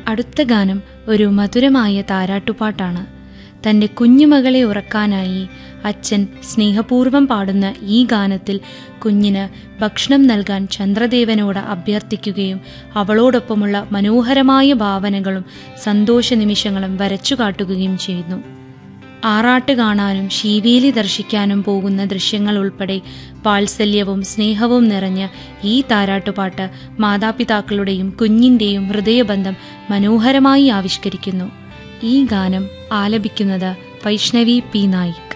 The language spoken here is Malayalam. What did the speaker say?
അടുത്ത ഗാനം ഒരു മധുരമായ താരാട്ടുപാട്ടാണ് തൻ്റെ കുഞ്ഞുമകളെ ഉറക്കാനായി അച്ഛൻ സ്നേഹപൂർവ്വം പാടുന്ന ഈ ഗാനത്തിൽ കുഞ്ഞിന് ഭക്ഷണം നൽകാൻ ചന്ദ്രദേവനോട് അഭ്യർത്ഥിക്കുകയും അവളോടൊപ്പമുള്ള മനോഹരമായ ഭാവനകളും സന്തോഷ നിമിഷങ്ങളും വരച്ചു കാട്ടുകയും ചെയ്യുന്നു ആറാട്ട് കാണാനും ശീവേലി ദർശിക്കാനും പോകുന്ന ദൃശ്യങ്ങൾ ഉൾപ്പെടെ വാത്സല്യവും സ്നേഹവും നിറഞ്ഞ ഈ താരാട്ടുപാട്ട് മാതാപിതാക്കളുടെയും കുഞ്ഞിൻ്റെയും ഹൃദയബന്ധം മനോഹരമായി ആവിഷ്കരിക്കുന്നു ഈ ഗാനം ആലപിക്കുന്നത് വൈഷ്ണവി പി നായി